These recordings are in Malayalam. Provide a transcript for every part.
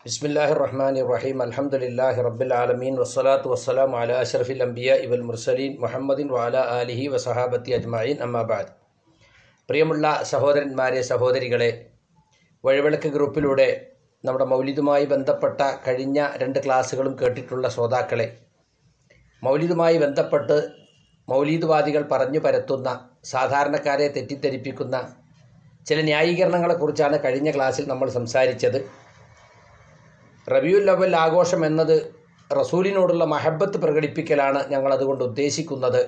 بسم الله الرحمن الرحيم الحمد لله رب العالمين والصلاة والسلام على أشرف الأنبياء والمرسلين محمد وعلى آله وصحابة أجمعين أما بعد പ്രിയമുള്ള സഹോദരന്മാരെ സഹോദരികളെ വഴിവിളക്ക് ഗ്രൂപ്പിലൂടെ നമ്മുടെ മൗലിദുമായി ബന്ധപ്പെട്ട കഴിഞ്ഞ രണ്ട് ക്ലാസ്സുകളും കേട്ടിട്ടുള്ള ശ്രോതാക്കളെ മൗലിദുമായി ബന്ധപ്പെട്ട് മൗലീദുവാദികൾ പറഞ്ഞു പരത്തുന്ന സാധാരണക്കാരെ തെറ്റിദ്ധരിപ്പിക്കുന്ന ചില ന്യായീകരണങ്ങളെക്കുറിച്ചാണ് കഴിഞ്ഞ ക്ലാസ്സിൽ നമ്മൾ സംസാരിച്ചത് റബിയുൽ അവൽ ആഘോഷം എന്നത് റസൂലിനോടുള്ള മഹബത്ത് പ്രകടിപ്പിക്കലാണ് ഞങ്ങൾ അതുകൊണ്ട് ഉദ്ദേശിക്കുന്നത്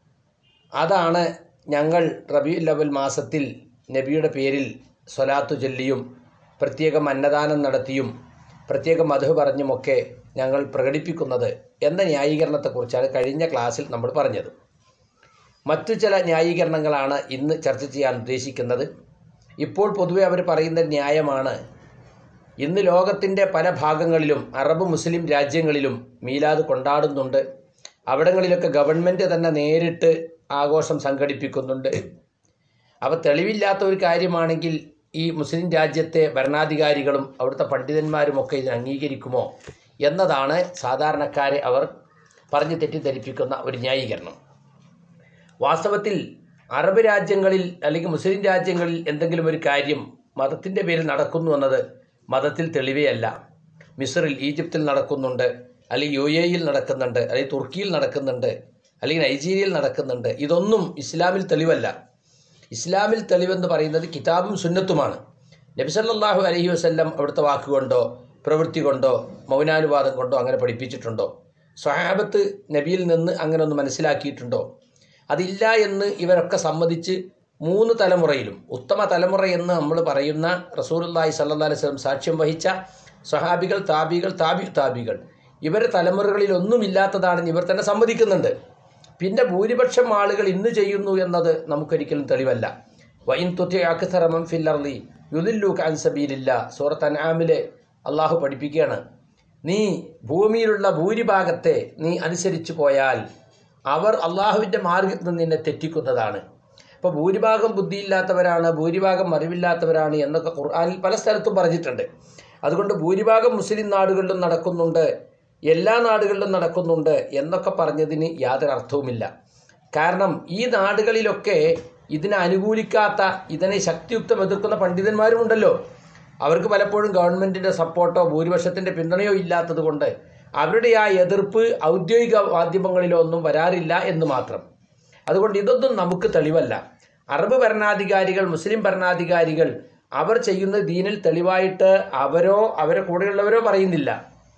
അതാണ് ഞങ്ങൾ റബിയുൽ അവൽ മാസത്തിൽ നബിയുടെ പേരിൽ സ്വലാത്തു ചൊല്ലിയും പ്രത്യേകം അന്നദാനം നടത്തിയും പ്രത്യേക മധു പറഞ്ഞുമൊക്കെ ഞങ്ങൾ പ്രകടിപ്പിക്കുന്നത് എന്ന ന്യായീകരണത്തെക്കുറിച്ചാണ് കഴിഞ്ഞ ക്ലാസ്സിൽ നമ്മൾ പറഞ്ഞത് മറ്റു ചില ന്യായീകരണങ്ങളാണ് ഇന്ന് ചർച്ച ചെയ്യാൻ ഉദ്ദേശിക്കുന്നത് ഇപ്പോൾ പൊതുവെ അവർ പറയുന്ന ന്യായമാണ് ഇന്ന് ലോകത്തിൻ്റെ പല ഭാഗങ്ങളിലും അറബ് മുസ്ലിം രാജ്യങ്ങളിലും മീലാദ് കൊണ്ടാടുന്നുണ്ട് അവിടങ്ങളിലൊക്കെ ഗവൺമെൻറ് തന്നെ നേരിട്ട് ആഘോഷം സംഘടിപ്പിക്കുന്നുണ്ട് അവ തെളിവില്ലാത്ത ഒരു കാര്യമാണെങ്കിൽ ഈ മുസ്ലിം രാജ്യത്തെ ഭരണാധികാരികളും അവിടുത്തെ പണ്ഡിതന്മാരുമൊക്കെ ഇതിന് അംഗീകരിക്കുമോ എന്നതാണ് സാധാരണക്കാരെ അവർ പറഞ്ഞു തെറ്റിദ്ധരിപ്പിക്കുന്ന ഒരു ന്യായീകരണം വാസ്തവത്തിൽ അറബ് രാജ്യങ്ങളിൽ അല്ലെങ്കിൽ മുസ്ലിം രാജ്യങ്ങളിൽ എന്തെങ്കിലും ഒരു കാര്യം മതത്തിൻ്റെ പേരിൽ നടക്കുന്നു എന്നത് മതത്തിൽ തെളിവേ അല്ല മിസ്റിൽ ഈജിപ്തിൽ നടക്കുന്നുണ്ട് അല്ലെങ്കിൽ യു എയിൽ നടക്കുന്നുണ്ട് അല്ലെങ്കിൽ തുർക്കിയിൽ നടക്കുന്നുണ്ട് അല്ലെങ്കിൽ നൈജീരിയയിൽ നടക്കുന്നുണ്ട് ഇതൊന്നും ഇസ്ലാമിൽ തെളിവല്ല ഇസ്ലാമിൽ തെളിവെന്ന് പറയുന്നത് കിതാബും സുന്നത്തുമാണ് നബിസല്ലാഹു അലഹി വസ്ല്ലം അവിടുത്തെ വാക്കുകൊണ്ടോ പ്രവൃത്തി കൊണ്ടോ മൗനാനുവാദം കൊണ്ടോ അങ്ങനെ പഠിപ്പിച്ചിട്ടുണ്ടോ സ്വഹാബത്ത് നബിയിൽ നിന്ന് അങ്ങനെ ഒന്ന് മനസ്സിലാക്കിയിട്ടുണ്ടോ അതില്ല എന്ന് ഇവരൊക്കെ സമ്മതിച്ച് മൂന്ന് തലമുറയിലും ഉത്തമ തലമുറ എന്ന് നമ്മൾ പറയുന്ന റസൂലുല്ലാഹി സല്ലാ അലൈഹി സ്വലം സാക്ഷ്യം വഹിച്ച സഹാബികൾ താബികൾ താബി താബികൾ ഇവരുടെ തലമുറകളിൽ ഒന്നുമില്ലാത്തതാണെന്ന് ഇവർ തന്നെ സമ്മതിക്കുന്നുണ്ട് പിന്നെ ഭൂരിപക്ഷം ആളുകൾ ഇന്ന് ചെയ്യുന്നു എന്നത് നമുക്കൊരിക്കലും തെളിവല്ല വൈൻ തുത്തി അക്സറമം ഫില്ലർലി യുദില്ലൂക്ക് അൻസബീലില്ല സൂറത്ത് അൻആമിലെ അള്ളാഹു പഠിപ്പിക്കുകയാണ് നീ ഭൂമിയിലുള്ള ഭൂരിഭാഗത്തെ നീ അനുസരിച്ചു പോയാൽ അവർ അള്ളാഹുവിൻ്റെ മാർഗത്തിൽ നിന്ന് നിന്നെ തെറ്റിക്കുന്നതാണ് ഇപ്പോൾ ഭൂരിഭാഗം ബുദ്ധിയില്ലാത്തവരാണ് ഭൂരിഭാഗം അറിവില്ലാത്തവരാണ് എന്നൊക്കെ ഖുർആാനിൽ പല സ്ഥലത്തും പറഞ്ഞിട്ടുണ്ട് അതുകൊണ്ട് ഭൂരിഭാഗം മുസ്ലിം നാടുകളിലും നടക്കുന്നുണ്ട് എല്ലാ നാടുകളിലും നടക്കുന്നുണ്ട് എന്നൊക്കെ പറഞ്ഞതിന് യാതൊരു അർത്ഥവുമില്ല കാരണം ഈ നാടുകളിലൊക്കെ ഇതിനെ അനുകൂലിക്കാത്ത ഇതിനെ ശക്തിയുക്തം എതിർക്കുന്ന പണ്ഡിതന്മാരും ഉണ്ടല്ലോ അവർക്ക് പലപ്പോഴും ഗവൺമെൻറ്റിൻ്റെ സപ്പോർട്ടോ ഭൂരിപക്ഷത്തിൻ്റെ പിന്തുണയോ ഇല്ലാത്തത് കൊണ്ട് അവരുടെ ആ എതിർപ്പ് ഔദ്യോഗിക മാധ്യമങ്ങളിലോ ഒന്നും വരാറില്ല എന്ന് മാത്രം അതുകൊണ്ട് ഇതൊന്നും നമുക്ക് തെളിവല്ല അറബ് ഭരണാധികാരികൾ മുസ്ലിം ഭരണാധികാരികൾ അവർ ചെയ്യുന്ന ദീനിൽ തെളിവായിട്ട് അവരോ അവരെ കൂടെയുള്ളവരോ പറയുന്നില്ല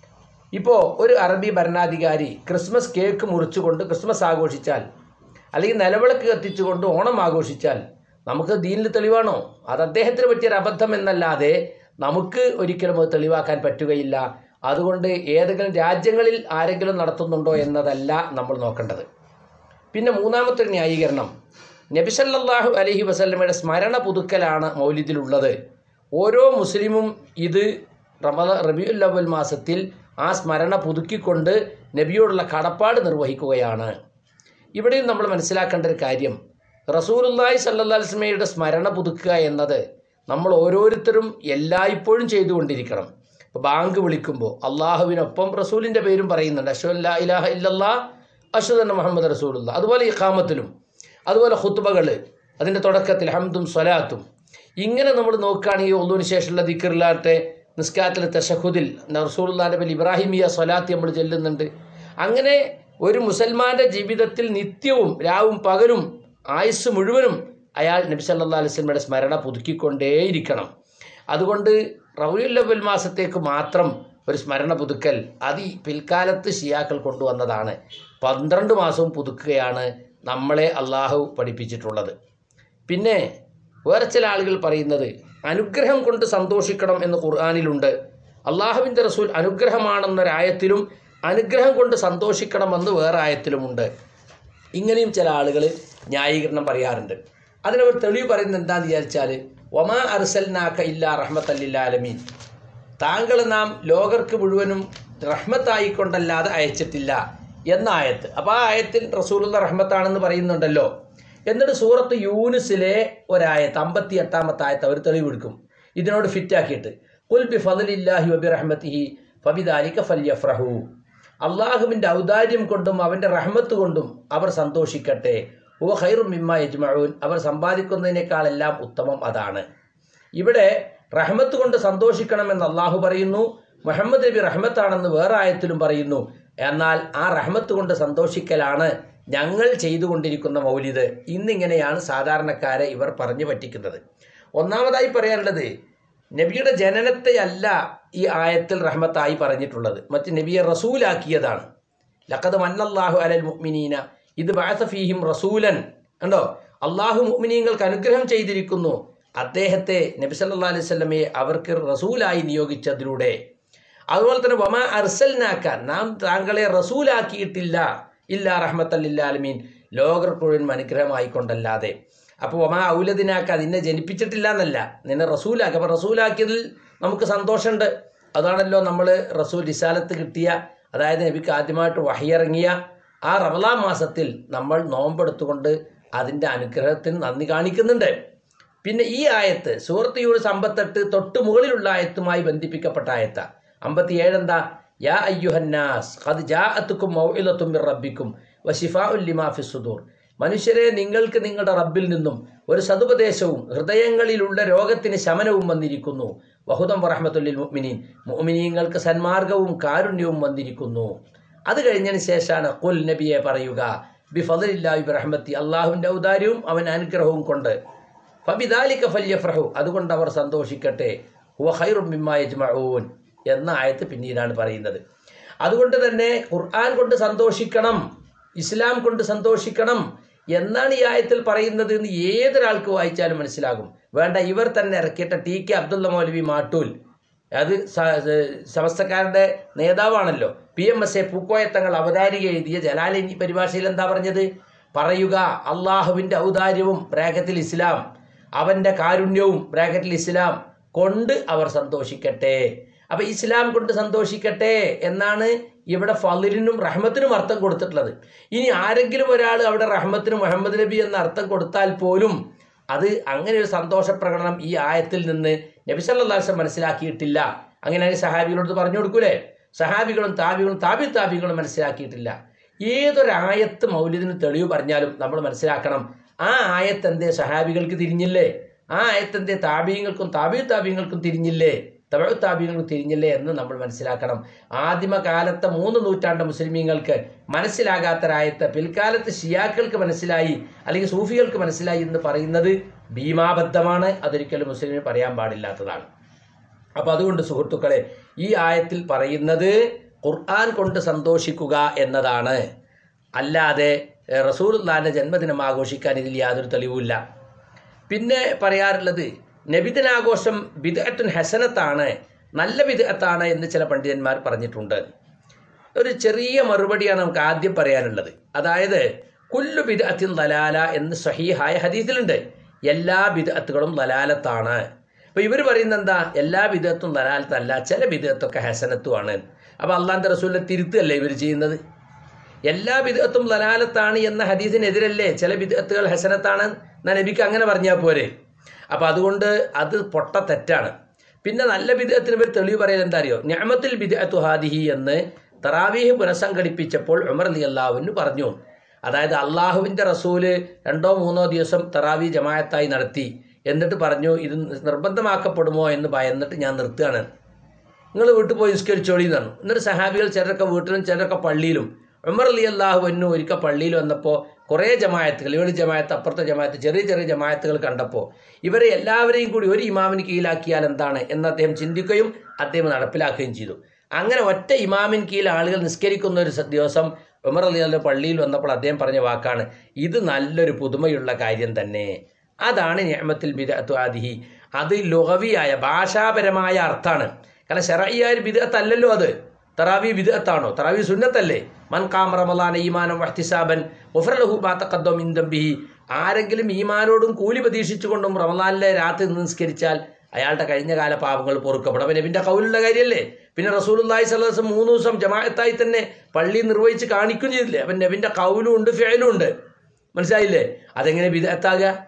ഇപ്പോൾ ഒരു അറബി ഭരണാധികാരി ക്രിസ്മസ് കേക്ക് മുറിച്ചുകൊണ്ട് ക്രിസ്മസ് ആഘോഷിച്ചാൽ അല്ലെങ്കിൽ നിലവിളക്ക് കത്തിച്ചുകൊണ്ട് ഓണം ആഘോഷിച്ചാൽ നമുക്ക് ദീനിൽ തെളിവാണോ അത് അദ്ദേഹത്തിന് പറ്റിയൊരു അബദ്ധം എന്നല്ലാതെ നമുക്ക് ഒരിക്കലും അത് തെളിവാക്കാൻ പറ്റുകയില്ല അതുകൊണ്ട് ഏതെങ്കിലും രാജ്യങ്ങളിൽ ആരെങ്കിലും നടത്തുന്നുണ്ടോ എന്നതല്ല നമ്മൾ നോക്കേണ്ടത് പിന്നെ മൂന്നാമത്തെ ഒരു ന്യായീകരണം നബിസല്ലാഹു അലഹി വസല്ലമയുടെ സ്മരണ പുതുക്കലാണ് മൗലിദിലുള്ളത് ഓരോ മുസ്ലിമും ഇത് റമദ റബിയുൽ അവൽ മാസത്തിൽ ആ സ്മരണ പുതുക്കിക്കൊണ്ട് നബിയോടുള്ള കടപ്പാട് നിർവഹിക്കുകയാണ് ഇവിടെയും നമ്മൾ മനസ്സിലാക്കേണ്ട ഒരു കാര്യം റസൂലുല്ലാഹി സല്ലാ വസ്ലമയുടെ സ്മരണ പുതുക്കുക എന്നത് നമ്മൾ ഓരോരുത്തരും എല്ലായ്പ്പോഴും ചെയ്തുകൊണ്ടിരിക്കണം ഇപ്പോൾ ബാങ്ക് വിളിക്കുമ്പോൾ അള്ളാഹുവിനൊപ്പം റസൂലിൻ്റെ പേരും പറയുന്നുണ്ട് അഷു അല്ലാ ഇലാഹ ഇല്ലല്ലാ അഷുദ് മുഹമ്മദ് റസൂലുള്ള അതുപോലെ ഇഖാമത്തിലും അതുപോലെ ഹുത്തുബകൾ അതിൻ്റെ തുടക്കത്തിൽ ഹംദും സ്വലാത്തും ഇങ്ങനെ നമ്മൾ നോക്കുകയാണെങ്കിൽ ഒന്നിനു ശേഷമുള്ള ദിക്കറിലാട്ടെ നിസ്കാരത്തിലെ തഷഹുദിൽ റസൂലുള്ളാൻ്റെ പേരിൽ ഇബ്രാഹിമിയ സ്വലാത്ത് നമ്മൾ ചെല്ലുന്നുണ്ട് അങ്ങനെ ഒരു മുസൽമാൻ്റെ ജീവിതത്തിൽ നിത്യവും രാവും പകലും ആയുസ് മുഴുവനും അയാൾ നബി സല്ലാ അലൈസ്മയുടെ സ്മരണ പുതുക്കിക്കൊണ്ടേയിരിക്കണം അതുകൊണ്ട് റബിയുല്ലവൽ മാസത്തേക്ക് മാത്രം ഒരു സ്മരണ പുതുക്കൽ അത് ഈ പിൽക്കാലത്ത് ഷിയാക്കൾ കൊണ്ടുവന്നതാണ് പന്ത്രണ്ട് മാസവും പുതുക്കുകയാണ് നമ്മളെ അള്ളാഹു പഠിപ്പിച്ചിട്ടുള്ളത് പിന്നെ വേറെ ചില ആളുകൾ പറയുന്നത് അനുഗ്രഹം കൊണ്ട് സന്തോഷിക്കണം എന്ന് ഖുർആാനിലുണ്ട് അള്ളാഹുവിൻ്റെ റസൂൽ അനുഗ്രഹമാണെന്നൊരായത്തിലും അനുഗ്രഹം കൊണ്ട് സന്തോഷിക്കണമെന്ന് വേറെ ആയത്തിലുമുണ്ട് ഇങ്ങനെയും ചില ആളുകൾ ന്യായീകരണം പറയാറുണ്ട് അതിനവർ തെളിവ് പറയുന്നത് എന്താണെന്ന് വിചാരിച്ചാൽ ഒമാ അർസൽനാക്ക ഇല്ല റഹ്മത്തല്ലാലമീൻ താങ്കൾ നാം ലോകർക്ക് മുഴുവനും റഹ്മത്തായിക്കൊണ്ടല്ലാതെ അയച്ചിട്ടില്ല എന്ന ആയത്ത് അപ്പോൾ ആ ആയത്തിൽ റസൂലുള്ള റഹ്മത്താണെന്ന് പറയുന്നുണ്ടല്ലോ എന്നിട്ട് സൂറത്ത് യൂനുസിലെ ഒരായത്ത് അമ്പത്തി എട്ടാമത്തെ ആയത്ത് അവർ തെളിവെടുക്കും ഇതിനോട് ഫിറ്റാക്കിയിട്ട് കുൽ ബി ഫضലില്ലാഹി വബി റഹ്മത്തിഹി ഫബിദാലിക ഫല്യഫ്രഹു അള്ളാഹുവിൻ്റെ ഔദാര്യം കൊണ്ടും അവൻ്റെ റഹ്മത്ത് കൊണ്ടും അവർ സന്തോഷിക്കട്ടെ ഓ ഖൈറു മിമ്മ യജ്മഊൻ അവർ സമ്പാദിക്കുന്നതിനേക്കാളെല്ലാം ഉത്തമം അതാണ് ഇവിടെ റഹ്മത്ത് കൊണ്ട് സന്തോഷിക്കണമെന്ന് അള്ളാഹു പറയുന്നു മുഹമ്മദ് നബി റഹ്മത്താണെന്ന് വേറെ ആയത്തിലും പറയുന്നു എന്നാൽ ആ റഹ്മത്ത് കൊണ്ട് സന്തോഷിക്കലാണ് ഞങ്ങൾ ചെയ്തുകൊണ്ടിരിക്കുന്ന മൗലിദ് ഇന്നിങ്ങനെയാണ് സാധാരണക്കാരെ ഇവർ പറഞ്ഞു പറ്റിക്കുന്നത് ഒന്നാമതായി പറയാനുള്ളത് നബിയുടെ ജനനത്തെയല്ല ഈ ആയത്തിൽ റഹ്മത്തായി പറഞ്ഞിട്ടുള്ളത് മറ്റ് നബിയെ റസൂലാക്കിയതാണ് ലഖദ് മന്നല്ലാഹു അലൽ മുഅ്മിനീന ഇത് ബഅസ ഫീഹിം റസൂലൻ കണ്ടോ അള്ളാഹു മുഅ്മിനീങ്ങൾക്ക് അനുഗ്രഹം ചെയ്തിരിക്കുന്നു അദ്ദേഹത്തെ നബി സല്ലല്ലാഹു അലൈഹി വസല്ലമയെ അവർക്ക് റസൂലായി നിയോഗിച്ചതിലൂടെ അതുപോലെ തന്നെ വമാ അർസൽനാക്ക നാം താങ്കളെ റസൂലാക്കിയിട്ടില്ല ഇല്ല റഹ്മത്തല്ലാലമീൻ ലോകർ മുഴുവൻ അനുഗ്രഹമായിക്കൊണ്ടല്ലാതെ അപ്പോൾ വമാ ഔലദിനാക്ക നിന്നെ ജനിപ്പിച്ചിട്ടില്ല എന്നല്ല നിന്നെ റസൂലാക്കി അപ്പോൾ റസൂലാക്കിയതിൽ നമുക്ക് സന്തോഷമുണ്ട് അതാണല്ലോ നമ്മൾ റസൂൽ റിസാലത്ത് കിട്ടിയ അതായത് നബിക്ക് ആദ്യമായിട്ട് വഹിയിറങ്ങിയ ആ റമലാ മാസത്തിൽ നമ്മൾ നോമ്പെടുത്തുകൊണ്ട് അതിൻ്റെ അനുഗ്രഹത്തിന് നന്ദി കാണിക്കുന്നുണ്ട് പിന്നെ ഈ ആയത്ത് സൂറത്ത് യൂസ് അമ്പത്തെട്ട് തൊട്ട് മുകളിലുള്ള ആയത്തുമായി ബന്ധിപ്പിക്കപ്പെട്ട ആയത്ത അമ്പത്തിയേഴ് എന്താ യാ അയ്യുഹന്നാസ് ഖദ് ജാഅത്തുക്കും മൗഇലത്തും മിർ റബ്ബിക്കും വശിഫാഉൽ ലിമാ ഫിസ് സുദൂർ മനുഷ്യരെ നിങ്ങൾക്ക് നിങ്ങളുടെ റബ്ബിൽ നിന്നും ഒരു സതുപദേശവും ഹൃദയങ്ങളിലുള്ള രോഗത്തിന് ശമനവും വന്നിരിക്കുന്നു വഹുദം വറഹമത്തുല്ലിൽ മുഅ്മിനീൻ മുഅ്മിനീങ്ങൾക്ക് സന്മാർഗവും കാരുണ്യവും വന്നിരിക്കുന്നു അത് കഴിഞ്ഞതിന് ശേഷമാണ് കുൽ നബിയെ പറയുക ബി ഫضലില്ലാഹി ബിറഹ്മത്തി അള്ളാഹുവിൻ്റെ ഔദാര്യവും അവൻ അനുഗ്രഹവും കൊണ്ട് ഫബിദാലിക ഫല്യഫ്രഹു അതുകൊണ്ട് അവർ സന്തോഷിക്കട്ടെ ഹുവ ഖൈറും മിമ്മാ യജ്മഊൻ എന്ന ആയത്ത് പിന്നീടാണ് പറയുന്നത് അതുകൊണ്ട് തന്നെ ഖുർആൻ കൊണ്ട് സന്തോഷിക്കണം ഇസ്ലാം കൊണ്ട് സന്തോഷിക്കണം എന്നാണ് ഈ ആയത്തിൽ പറയുന്നത് എന്ന് ഏതൊരാൾക്ക് വായിച്ചാലും മനസ്സിലാകും വേണ്ട ഇവർ തന്നെ ഇറക്കിയിട്ട ടി കെ അബ്ദുള്ള മൗലവി മാട്ടൂൽ അത് സമസ്തക്കാരുടെ നേതാവാണല്ലോ പി എം എസ് എ പൂക്കോയത്തങ്ങൾ അവതാരിക എഴുതിയ ജലാലിനി പരിഭാഷയിൽ എന്താ പറഞ്ഞത് പറയുക അള്ളാഹുവിൻ്റെ ഔദാര്യവും ബ്രാക്കറ്റിൽ ഇസ്ലാം അവൻ്റെ കാരുണ്യവും ബ്രാക്കറ്റിൽ ഇസ്ലാം കൊണ്ട് അവർ സന്തോഷിക്കട്ടെ അപ്പൊ ഇസ്ലാം കൊണ്ട് സന്തോഷിക്കട്ടെ എന്നാണ് ഇവിടെ ഫലിനും റഹ്മത്തിനും അർത്ഥം കൊടുത്തിട്ടുള്ളത് ഇനി ആരെങ്കിലും ഒരാൾ അവിടെ റഹ്മത്തിന് മുഹമ്മദ് നബി എന്ന അർത്ഥം കൊടുത്താൽ പോലും അത് അങ്ങനെ ഒരു സന്തോഷ പ്രകടനം ഈ ആയത്തിൽ നിന്ന് നബി സല്ലാസ് മനസ്സിലാക്കിയിട്ടില്ല അങ്ങനെ സഹാബികളോട് പറഞ്ഞു കൊടുക്കൂലേ സഹാബികളും താബികളും താബി താബികളും മനസ്സിലാക്കിയിട്ടില്ല ഏതൊരായത്ത് മൗലിദിന് തെളിവ് പറഞ്ഞാലും നമ്മൾ മനസ്സിലാക്കണം ആ ആയത്ത് എന്തേ സഹാബികൾക്ക് തിരിഞ്ഞില്ലേ ആ ആയത്ത് എന്തേ താബീയങ്ങൾക്കും താബി താബിയങ്ങൾക്കും തിരിഞ്ഞില്ലേ തമിഴ് താബിയങ്ങൾക്ക് തിരിഞ്ഞില്ലേ എന്ന് നമ്മൾ മനസ്സിലാക്കണം ആദിമകാലത്തെ മൂന്ന് നൂറ്റാണ്ട് മുസ്ലിമീങ്ങൾക്ക് മനസ്സിലാകാത്തരായത്ത് പിൽക്കാലത്ത് ഷിയാക്കൾക്ക് മനസ്സിലായി അല്ലെങ്കിൽ സൂഫികൾക്ക് മനസ്സിലായി എന്ന് പറയുന്നത് ഭീമാബദ്ധമാണ് അതൊരിക്കലും മുസ്ലിമിന് പറയാൻ പാടില്ലാത്തതാണ് അപ്പോൾ അതുകൊണ്ട് സുഹൃത്തുക്കളെ ഈ ആയത്തിൽ പറയുന്നത് ഖുർആൻ കൊണ്ട് സന്തോഷിക്കുക എന്നതാണ് അല്ലാതെ റസൂലുള്ളാന്റെ ജന്മദിനം ആഘോഷിക്കാൻ ഇതിൽ യാതൊരു തെളിവുമില്ല പിന്നെ പറയാറുള്ളത് നബിദിനാഘോഷം ബിദഅത്തുൻ ഹസനത്താണ് നല്ല ബിദഅത്താണ് എന്ന് ചില പണ്ഡിതന്മാർ പറഞ്ഞിട്ടുണ്ട് ഒരു ചെറിയ മറുപടിയാണ് നമുക്ക് ആദ്യം പറയാനുള്ളത് അതായത് കുല്ലു ബിദഅത്തിൻ ലലാല എന്ന് സഹീഹായ ഹദീസിലുണ്ട് എല്ലാ ബിദഅത്തുകളും ലലാലത്താണ് അപ്പോൾ ഇവർ പറയുന്നത് എന്താ എല്ലാ ബിദഅത്തും ലലാലത്തല്ല ചില ബിദഅത്തൊക്കെ ഹസനത്തുമാണ് അപ്പോൾ അള്ളാന്റെ റസൂലിനെ തിരുത്തല്ലേ ഇവർ ചെയ്യുന്നത് എല്ലാ ബിദഅത്തും ലലാലത്താണ് എന്ന ഹദീസിനെതിരല്ലേ ചില ബിദഅത്തുകൾ ഹസനത്താണ് എന്നാ നബിക്ക് അങ്ങനെ പറഞ്ഞാൽ പോരെ അപ്പോൾ അതുകൊണ്ട് അത് പൊട്ട തെറ്റാണ് പിന്നെ നല്ല ബിദഅത്തിന് ഇവർ തെളിവ് പറയാൻ എന്താ അറിയോ ഞാമത്തിൽ ബിദഅത്തു ഹാദിഹി എന്ന് തറാവീഹ് പുനഃസംഘടിപ്പിച്ചപ്പോൾ ഉമർ അലി അള്ളാഹുവിന് പറഞ്ഞു അതായത് അള്ളാഹുവിൻ്റെ റസൂല് രണ്ടോ മൂന്നോ ദിവസം തറാവി ജമായത്തായി നടത്തി എന്നിട്ട് പറഞ്ഞു ഇത് നിർബന്ധമാക്കപ്പെടുമോ എന്ന് ഭയന്നിട്ട് ഞാൻ നിർത്തുകയാണ് നിങ്ങൾ വീട്ടിൽ പോയി നിസ്കരിച്ചോളി എന്നാണ് എന്നിട്ട് സഹാബികൾ ചിലരൊക്കെ വീട്ടിലും ചിലരൊക്കെ പള്ളിയിലും ഉമർ അലി അള്ളാഹു എന്നു ഒരിക്കൽ പള്ളിയിൽ വന്നപ്പോൾ കുറേ ജമായത്തുകൾ ഏഴ് ജമായത്ത് അപ്പുറത്തെ ജമായത്ത് ചെറിയ ചെറിയ ജമായത്തുകൾ കണ്ടപ്പോൾ ഇവരെ എല്ലാവരെയും കൂടി ഒരു ഇമാമിന് കീഴിലാക്കിയാൽ എന്താണ് എന്ന് അദ്ദേഹം ചിന്തിക്കുകയും അദ്ദേഹം നടപ്പിലാക്കുകയും ചെയ്തു അങ്ങനെ ഒറ്റ ഇമാമിൻ കീഴിൽ ആളുകൾ നിസ്കരിക്കുന്ന ഒരു ദിവസം ഉമർ അലി അല്ല പള്ളിയിൽ വന്നപ്പോൾ അദ്ദേഹം പറഞ്ഞ വാക്കാണ് ഇത് നല്ലൊരു പുതുമയുള്ള കാര്യം തന്നെ അതാണ് നിയമത്തിൽ ബിദഅത്തു ആദിഹി അത് ലുഹവിയായ ഭാഷാപരമായ അർത്ഥമാണ് കാരണം ഷെറയ്യായ ഒരു ബിദഅത്തല്ലല്ലോ അത് തറാവി ബിദഅത്താണോ തറാവി സുന്നത്തല്ലേ മൻ കാം റമലാൻ ഈമാനം വഹ്തിസാബൻ ഉഫറലഹു ബാത്തഖദ്ദം ഇന്ദംബിഹി ആരെങ്കിലും ഈമാനോടും കൂലി പ്രതീക്ഷിച്ചുകൊണ്ടും റമലാനിലെ രാത്രി നിസ്കരിച്ചാൽ അയാളുടെ കഴിഞ്ഞ കാല പാപങ്ങൾ പൊറുക്കപ്പെടും അപ്പം നബിൻ്റെ കൗലുള്ള കാര്യമല്ലേ പിന്നെ റസൂലുല്ലാഹി സ്വലം മൂന്ന് ദിവസം ജമാഅത്തായി തന്നെ പള്ളി നിർവഹിച്ച് കാണിക്കുകയും ചെയ്തില്ലേ അപ്പം നബിൻ്റെ കൗലും ഉണ്ട് ഫേലും ഉണ്ട് മനസ്സിലായില്ലേ അതെങ്ങനെ ബിദഅത്താകുക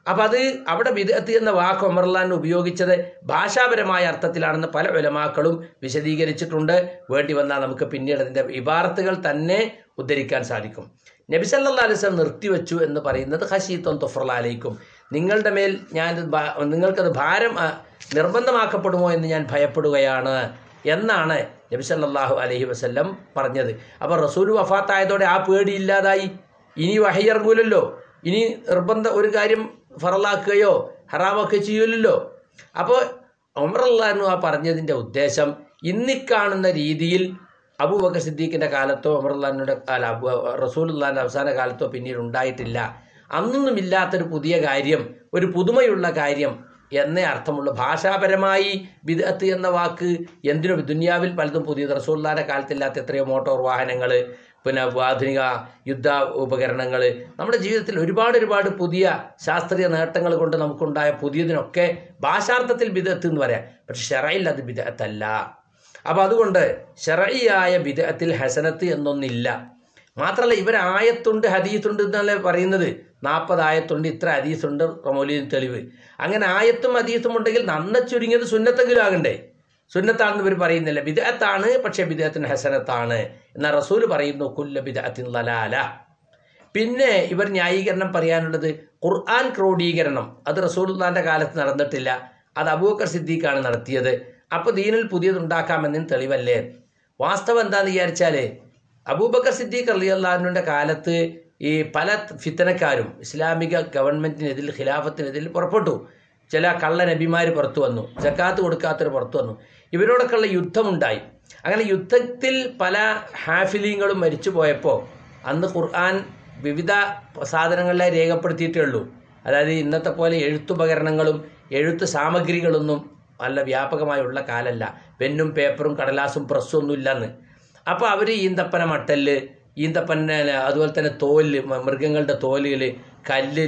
അപ്പം അത് അവിടെ വിദഗ്ധ എന്ന വാക്ക് ഒമർലാൻ ഉപയോഗിച്ചത് ഭാഷാപരമായ അർത്ഥത്തിലാണെന്ന് പല ഉലമാക്കളും വിശദീകരിച്ചിട്ടുണ്ട് വേണ്ടി വന്നാൽ നമുക്ക് പിന്നീട് അതിൻ്റെ ഇബാറത്തുകൾ തന്നെ ഉദ്ധരിക്കാൻ സാധിക്കും നബി സല്ലാ അലിസ്ലം നിർത്തിവെച്ചു എന്ന് പറയുന്നത് ഹഷീത്വം തൊഫറലാലേക്കും നിങ്ങളുടെ മേൽ ഞാൻ ഭാ- നിങ്ങൾക്കത് ഭാരം ആ, നിർബന്ധമാക്കപ്പെടുമോ എന്ന് ഞാൻ ഭയപ്പെടുകയാണ് എന്നാണ് നബി സല്ലല്ലാഹു അലൈഹി വസല്ലം പറഞ്ഞത് അപ്പോൾ റസൂൽ വഫാത്തായതോടെ ആ പേടി ഇല്ലാതായി ഇനി വഹയിറങ്ങൂലല്ലോ ഇനി നിർബന്ധ ഒരു കാര്യം ഫറലാക്കുകയോ ഹറാമൊക്കെ ചെയ്യൂലല്ലോ അപ്പോൾ ഒമറല്ലാന്നു ആ പറഞ്ഞതിൻ്റെ ഉദ്ദേശം ഇന്നിക്കാണുന്ന രീതിയിൽ അബൂബക്കർ സിദ്ദീഖിൻ്റെ കാലത്തോ ഒമറുല്ലാനുടെ അല്ല അബു റസൂലുല്ലാൻ്റെ അവസാന കാലത്തോ പിന്നീട് ഉണ്ടായിട്ടില്ല അന്നൊന്നും ഇല്ലാത്തൊരു പുതിയ കാര്യം ഒരു പുതുമയുള്ള കാര്യം എന്നേ അർത്ഥമുള്ളൂ ഭാഷാപരമായി ബിദഅത്ത് എന്ന വാക്ക് എന്തിനും ദുനിയാവിൽ പലതും പുതിയത് റസൂല്ലാൻ്റെ കാലത്തില്ലാത്ത എത്രയോ മോട്ടോർ വാഹനങ്ങൾ പിന്നെ ആധുനിക യുദ്ധ ഉപകരണങ്ങൾ നമ്മുടെ ജീവിതത്തിൽ ഒരുപാട് ഒരുപാട് പുതിയ ശാസ്ത്രീയ നേട്ടങ്ങൾ കൊണ്ട് നമുക്കുണ്ടായ പുതിയതിനൊക്കെ ഭാഷാർത്ഥത്തിൽ ബിദഅത്ത് എന്ന് പറയാം പക്ഷെ ഷെറയിൽ അത് ബിദഅത്തല്ല അപ്പം അതുകൊണ്ട് ഷെറയിയായ ബിദഅത്തിൽ ഹസനത്ത് എന്നൊന്നില്ല മാത്രമല്ല ഇവർ ആയത്തുണ്ട് ഹദീസുണ്ട് എന്നല്ലേ പറയുന്നത് നാൽപ്പത് ആയത്തുണ്ട് ഇത്ര ഹദീസുണ്ട് റമോലിന് തെളിവ് അങ്ങനെ ആയത്തും ഹദീസും ഉണ്ടെങ്കിൽ നന്ന ചുരുങ്ങിയത് സുന്നത്തെങ്കിലും ആകണ്ടേ സുന്നത്താണെന്ന് ഇവർ പറയുന്നില്ല ബിദഅത്താണ് പക്ഷേ ബിദഅത്തിന് ഹസനത്താണ് എന്നാൽ റസൂൽ പറയുന്നു കുല്ല ബിദഅത്തിൻ ലലാല പിന്നെ ഇവർ ന്യായീകരണം പറയാനുള്ളത് ഖുർആൻ ക്രോഡീകരണം അത് റസൂലുള്ളാന്റെ കാലത്ത് നടന്നിട്ടില്ല അത് അബൂബക്കർ സിദ്ദീഖാണ് നടത്തിയത് അപ്പോൾ ദീനിൽ പുതിയതുണ്ടാക്കാമെന്നതിന് തെളിവല്ലേ വാസ്തവം എന്താണെന്ന് വിചാരിച്ചാൽ അബൂബക്കർ സിദ്ദീഖ് അലിയല്ലാഹുവിൻ്റെ കാലത്ത് ഈ പല ഫിത്തനക്കാരും ഇസ്ലാമിക ഗവൺമെൻറ്റിനെതിൽ ഖിലാഫത്തിനെതിൽ പുറപ്പെട്ടു ചില കള്ള നബിമാർ പുറത്തു വന്നു ജക്കാത്ത് കൊടുക്കാത്തവർ പുറത്തു വന്നു ഇവരോടൊക്കെയുള്ള യുദ്ധമുണ്ടായി അങ്ങനെ യുദ്ധത്തിൽ പല ഹാഫിലീങ്ങളും മരിച്ചു പോയപ്പോൾ അന്ന് ഖുർആൻ വിവിധ സാധനങ്ങളെ രേഖപ്പെടുത്തിയിട്ടേ ഉള്ളൂ അതായത് ഇന്നത്തെ പോലെ എഴുത്തുപകരണങ്ങളും എഴുത്ത് സാമഗ്രികളൊന്നും നല്ല വ്യാപകമായുള്ള കാലല്ല പെന്നും പേപ്പറും കടലാസും പ്രസ്സും ഒന്നും ഇല്ലെന്ന് അപ്പോൾ അവർ ഈന്തപ്പന മട്ടല് ഈന്തപ്പന അതുപോലെ തന്നെ തോല് മ- മൃഗങ്ങളുടെ തോലുകൾ കല്ലിൽ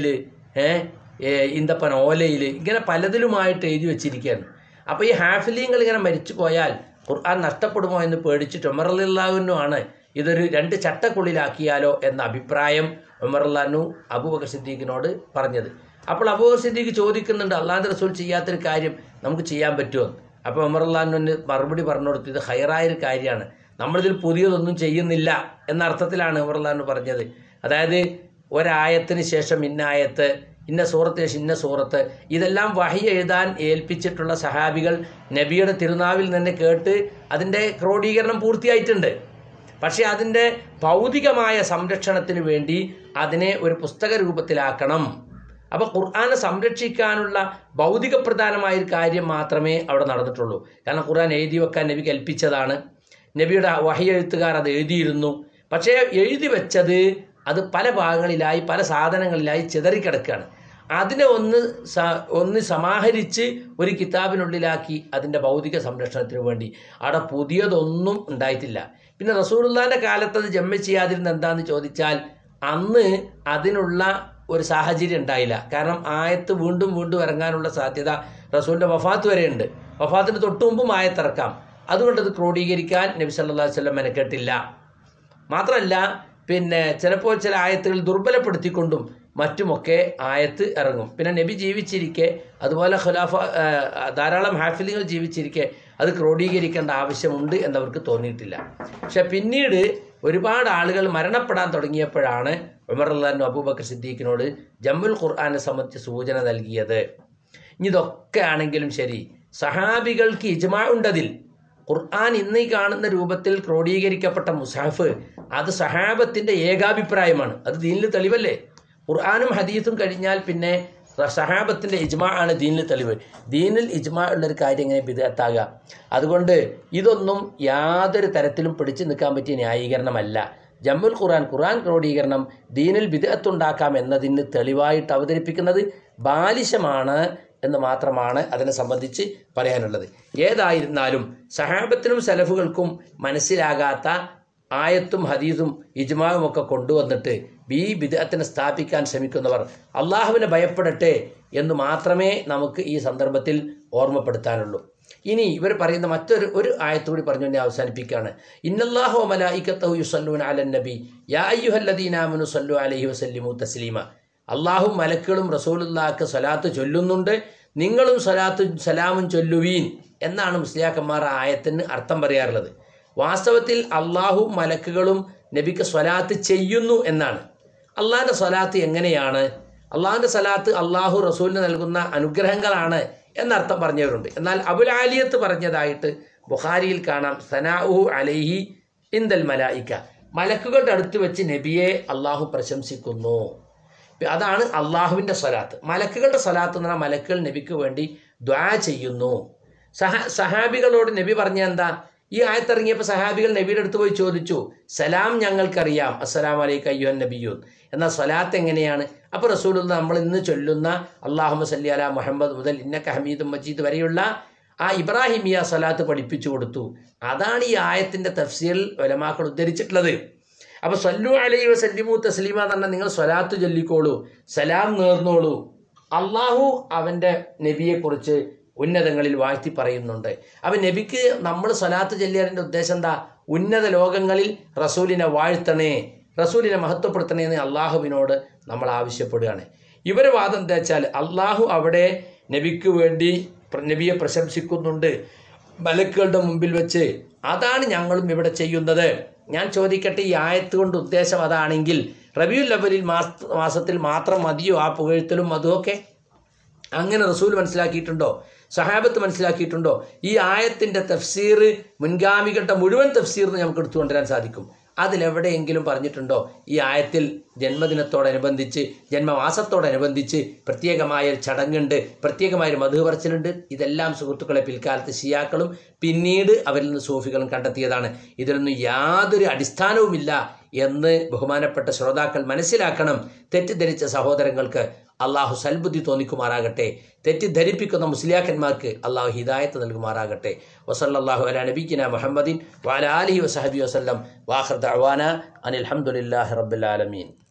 ഈന്തപ്പന ഓലയിൽ ഇങ്ങനെ പലതിലുമായിട്ട് എഴുതി വെച്ചിരിക്കുകയാണ് അപ്പോൾ ഈ ഹാഫിലിങ്ങൾ ഇങ്ങനെ മരിച്ചു പോയാൽ ഖുർആൻ നഷ്ടപ്പെടുമോ എന്ന് പേടിച്ചിട്ട് ഉമറുല്ലാഹുനു ആണ് ഇതൊരു രണ്ട് ചട്ടക്കുള്ളിലാക്കിയാലോ എന്ന അഭിപ്രായം ഉമറുല്ലാഹു അബൂബക്കർ സിദ്ദീഖിനോട് പറഞ്ഞത് അപ്പോൾ അബൂബക്കർ സിദ്ദീഖ് ചോദിക്കുന്നുണ്ട് അള്ളാഹ് റസൂൽ ചെയ്യാത്തൊരു കാര്യം നമുക്ക് ചെയ്യാൻ പറ്റുമോ അപ്പോൾ ഉമറുല്ലാഹുവിന് മറുപടി പറഞ്ഞു കൊടുത്തു ഇത് ഹൈറായൊരു കാര്യമാണ് നമ്മളിതിൽ പുതിയതൊന്നും ചെയ്യുന്നില്ല എന്ന അർത്ഥത്തിലാണ് ഉമറുല്ലാഹു പറഞ്ഞത് അതായത് ഒരായത്തിന് ശേഷം ഇന്ന ആയത്ത് ഇന്ന സൂറത്തിന് ശേഷം ഇന്ന സൂറത്ത് ഇതെല്ലാം വഹി എഴുതാൻ ഏൽപ്പിച്ചിട്ടുള്ള സഹാബികൾ നബിയുടെ തിരുനാവിൽ നിന്ന് കേട്ട് അതിൻ്റെ ക്രോഡീകരണം പൂർത്തിയായിട്ടുണ്ട് പക്ഷേ അതിൻ്റെ ഭൗതികമായ സംരക്ഷണത്തിന് വേണ്ടി അതിനെ ഒരു പുസ്തക രൂപത്തിലാക്കണം അപ്പോൾ ഖുർആനെ സംരക്ഷിക്കാനുള്ള ഭൗതിക പ്രധാനമായ ഒരു കാര്യം മാത്രമേ അവിടെ നടന്നിട്ടുള്ളൂ കാരണം ഖുർആൻ എഴുതി വെക്കാൻ നബി കൽപ്പിച്ചതാണ് നബിയുടെ വഹി എഴുത്തുകാർ അത് എഴുതിയിരുന്നു പക്ഷേ എഴുതി വെച്ചത് അത് പല ഭാഗങ്ങളിലായി പല സാധനങ്ങളിലായി ചിതറിക്കിടക്കുകയാണ് അതിനെ ഒന്ന് സ- ഒന്ന് സമാഹരിച്ച് ഒരു കിതാബിനുള്ളിലാക്കി അതിൻ്റെ ഭൗതിക സംരക്ഷണത്തിന് വേണ്ടി അവിടെ പുതിയതൊന്നും ഉണ്ടായിട്ടില്ല പിന്നെ റസൂലുള്ളാന്റെ കാലത്ത് അത് ജമ്മ ചെയ്യാതിരുന്ന എന്താന്ന് ചോദിച്ചാൽ അന്ന് അതിനുള്ള ഒരു സാഹചര്യം ഉണ്ടായില്ല കാരണം ആയത്ത് വീണ്ടും വീണ്ടും ഇറങ്ങാനുള്ള സാധ്യത റസൂലിന്റെ വഫാത്ത് വരെയുണ്ട് വഫാത്തിന് തൊട്ടു മുമ്പും ആയത്തിറക്കാം അതുകൊണ്ട് അത് ക്രോഡീകരിക്കാൻ നബി സല്ലല്ലാഹു അലൈഹി വസല്ലം മെനക്കെട്ടില്ല മാത്രമല്ല പിന്നെ ചിലപ്പോൾ ചില ആയത്തുകൾ ദുർബലപ്പെടുത്തിക്കൊണ്ടും മറ്റുമൊക്കെ ആയത്ത് ഇറങ്ങും പിന്നെ നബി ജീവിച്ചിരിക്കെ അതുപോലെ ഖുലാഫ ആ, ധാരാളം ഹാഫിലുകൾ ജീവിച്ചിരിക്കെ അത് ക്രോഡീകരിക്കേണ്ട ആവശ്യമുണ്ട് എന്നവർക്ക് തോന്നിയിട്ടില്ല പക്ഷെ പിന്നീട് ഒരുപാട് ആളുകൾ മരണപ്പെടാൻ തുടങ്ങിയപ്പോഴാണ് ഉമർ അള്ളഹാനു അബൂബക്കർ സിദ്ദീഖിനോട് ജമ്മുൽ ഖുർആനെ സംബന്ധിച്ച് സൂചന നൽകിയത് ഇനി ഇതൊക്കെ ആണെങ്കിലും ശരി സഹാബികൾക്ക് ഇജ്മാ ഉണ്ടതിൽ ഖുർആൻ ഇന്ന് ഈ കാണുന്ന രൂപത്തിൽ ക്രോഡീകരിക്കപ്പെട്ട മുസാഫ് അത് സഹാബത്തിന്റെ ഏകാഭിപ്രായമാണ് അത് ദീനിൽ തെളിവല്ലേ ഖുർആാനും ഹദീസും കഴിഞ്ഞാൽ പിന്നെ സഹാബത്തിന്റെ ഇജ്മാ ആണ് ദീനിൽ തെളിവ് ദീനിൽ ഇജ്മാ ഉള്ളൊരു കാര്യം എങ്ങനെ ബിദത്താകുക അതുകൊണ്ട് ഇതൊന്നും യാതൊരു തരത്തിലും പിടിച്ചു നിൽക്കാൻ പറ്റിയ ന്യായീകരണമല്ല ജമ്മുൽ ഖുർആൻ ഖുർആൻ ക്രോഡീകരണം ദീനിൽ ബിദത്തുണ്ടാക്കാം എന്നതിന് തെളിവായിട്ട് അവതരിപ്പിക്കുന്നത് ബാലിശമാണ് എന്ന് മാത്രമാണ് അതിനെ സംബന്ധിച്ച് പറയാനുള്ളത് ഏതായിരുന്നാലും സഹാബത്തിനും സലഫുകൾക്കും മനസ്സിലാകാത്ത ആയത്തും ഹദീസും ഇജ്മാവും ഒക്കെ കൊണ്ടുവന്നിട്ട് ഈ ബിദഅത്തിനെ സ്ഥാപിക്കാൻ ശ്രമിക്കുന്നവർ അള്ളാഹുവിനെ ഭയപ്പെടട്ടെ എന്ന് മാത്രമേ നമുക്ക് ഈ സന്ദർഭത്തിൽ ഓർമ്മപ്പെടുത്താനുള്ളൂ ഇനി ഇവർ പറയുന്ന മറ്റൊരു ഒരു ആയത്തുകൂടി പറഞ്ഞു ഞാൻ അവസാനിപ്പിക്കുകയാണ് ഇന്നല്ലാഹു മലായിക്കത്തഹു യുസല്ലൂന അലൻ നബി യാ അയ്യുഹല്ലദീന ആമനു സല്ലു അലൈഹി വസല്ലിമു തസ്ലീമ അള്ളാഹും മലക്കുകളും റസൂലുള്ളാഹ്ക്ക് സ്വലാത്ത് ചൊല്ലുന്നുണ്ട് നിങ്ങളും സ്വലാത്ത് സലാമും ചൊല്ലുവീൻ എന്നാണ് മുസ്ലിയാക്കന്മാർ ആ ആയത്തിന് അർത്ഥം പറയാറുള്ളത് വാസ്തവത്തിൽ അള്ളാഹും മലക്കുകളും നബിക്ക് സ്വലാത്ത് ചെയ്യുന്നു എന്നാണ് അള്ളാഹിൻ്റെ സ്വലാത്ത് എങ്ങനെയാണ് അള്ളാഹിൻ്റെ സ്വലാത്ത് അള്ളാഹു റസൂലിന് നൽകുന്ന അനുഗ്രഹങ്ങളാണ് എന്നർത്ഥം പറഞ്ഞവരുണ്ട് എന്നാൽ അബുൽ ആലിയത്ത് പറഞ്ഞതായിട്ട് ബുഖാരിയിൽ കാണാം സനാഉഹു അലൈഹി ഇന്ദൽ മലായിക്ക മലക്കുകളുടെ അടുത്ത് വെച്ച് നബിയെ അള്ളാഹു പ്രശംസിക്കുന്നു അതാണ് അള്ളാഹുവിൻ്റെ സ്വലാത്ത് മലക്കുകളുടെ സ്വലാത്ത് എന്ന് പറഞ്ഞാൽ മലക്കുകൾ നബിക്ക് വേണ്ടി ദ്വാ ചെയ്യുന്നു സഹ സഹാബികളോട് നബി പറഞ്ഞ എന്താ ഈ ആയത്തിറങ്ങിയപ്പോൾ സഹാബികൾ നബിയുടെ അടുത്ത് പോയി ചോദിച്ചു സലാം ഞങ്ങൾക്കറിയാം അസ്സലാം അലൈക്ക് അയ്യോൻ നബിയൂൻ എന്നാൽ സ്വലാത്ത് എങ്ങനെയാണ് അപ്പോൾ റസൂൽ നമ്മൾ ഇന്ന് ചൊല്ലുന്ന അള്ളാഹു സല്ലി അല മുഹമ്മദ് മുതൽ ഇന്നക്ക ഹമീദും മജീദ് വരെയുള്ള ആ ഇബ്രാഹിമിയ സ്വലാത്ത് പഠിപ്പിച്ചു കൊടുത്തു അതാണ് ഈ ആയത്തിൻ്റെ തഫ്സീൽ വലമാക്കൾ ഉദ്ധരിച്ചിട്ടുള്ളത് അപ്പോൾ സല്ലു അലൈ വസല്ലിമു തസ്ലീമ തന്നെ നിങ്ങൾ സ്വലാത്ത് ചൊല്ലിക്കോളൂ സലാം നേർന്നോളൂ അള്ളാഹു അവൻ്റെ നബിയെക്കുറിച്ച് ഉന്നതങ്ങളിൽ വാഴ്ത്തി പറയുന്നുണ്ട് അപ്പം നബിക്ക് നമ്മൾ സ്വലാത്ത് ചൊല്ലിയതിൻ്റെ ഉദ്ദേശം എന്താ ഉന്നത ലോകങ്ങളിൽ റസൂലിനെ വാഴ്ത്തണേ റസൂലിനെ മഹത്വപ്പെടുത്തണേ എന്ന് അള്ളാഹുവിനോട് നമ്മൾ ആവശ്യപ്പെടുകയാണ് ഇവരെ വാദം എന്താ വെച്ചാൽ അള്ളാഹു അവിടെ നബിക്ക് വേണ്ടി പ്ര- നബിയെ പ്രശംസിക്കുന്നുണ്ട് മലക്കുകളുടെ മുമ്പിൽ വെച്ച് അതാണ് ഞങ്ങളും ഇവിടെ ചെയ്യുന്നത് ഞാൻ ചോദിക്കട്ടെ ഈ ആയത്ത് കൊണ്ട് ഉദ്ദേശം അതാണെങ്കിൽ റബിയുൽ അവലിൽ മാസ മാസത്തിൽ മാത്രം മതിയോ ആ പുകഴ്ത്തലും അതുമൊക്കെ അങ്ങനെ റസൂൽ മനസ്സിലാക്കിയിട്ടുണ്ടോ സഹാബത്ത് മനസ്സിലാക്കിയിട്ടുണ്ടോ ഈ ആയത്തിൻ്റെ തഫ്സീർ മുൻഗാമികളുടെ മുഴുവൻ തഫ്സീർ എന്ന് നമുക്ക് എടുത്തുകൊണ്ടുവരാൻ സാധിക്കും അതിലെവിടെയെങ്കിലും പറഞ്ഞിട്ടുണ്ടോ ഈ ആയത്തിൽ ജന്മദിനത്തോടനുബന്ധിച്ച് ജന്മമാസത്തോടനുബന്ധിച്ച് പ്രത്യേകമായ ഒരു ചടങ്ങുണ്ട് പ്രത്യേകമായ ഒരു മധു പറച്ചിലുണ്ട് ഇതെല്ലാം സുഹൃത്തുക്കളെ പിൽക്കാലത്ത് ഷിയാക്കളും പിന്നീട് അവരിൽ നിന്ന് സൂഫികളും കണ്ടെത്തിയതാണ് ഇതിലൊന്നും യാതൊരു അടിസ്ഥാനവുമില്ല എന്ന് ബഹുമാനപ്പെട്ട ശ്രോതാക്കൾ മനസ്സിലാക്കണം തെറ്റിദ്ധരിച്ച സഹോദരങ്ങൾക്ക് അള്ളാഹു സൽബുദ്ധി തോന്നിക്കുമാറാകട്ടെ തെറ്റിദ്ധരിപ്പിക്കുന്ന മുസ്ലിയാക്കന്മാർക്ക് അള്ളാഹു ഹിദായത്ത് നൽകുമാറാകട്ടെ വസല്ലാഹു അല നബീക്കിന മുഹമ്മദിൻ വാല അലഹി വസഹബി വസ്ലം വാഹർ ദഅവാന അനിൽ ഹംദുലില്ലാഹി റബ്ബിൽ ആലമീൻ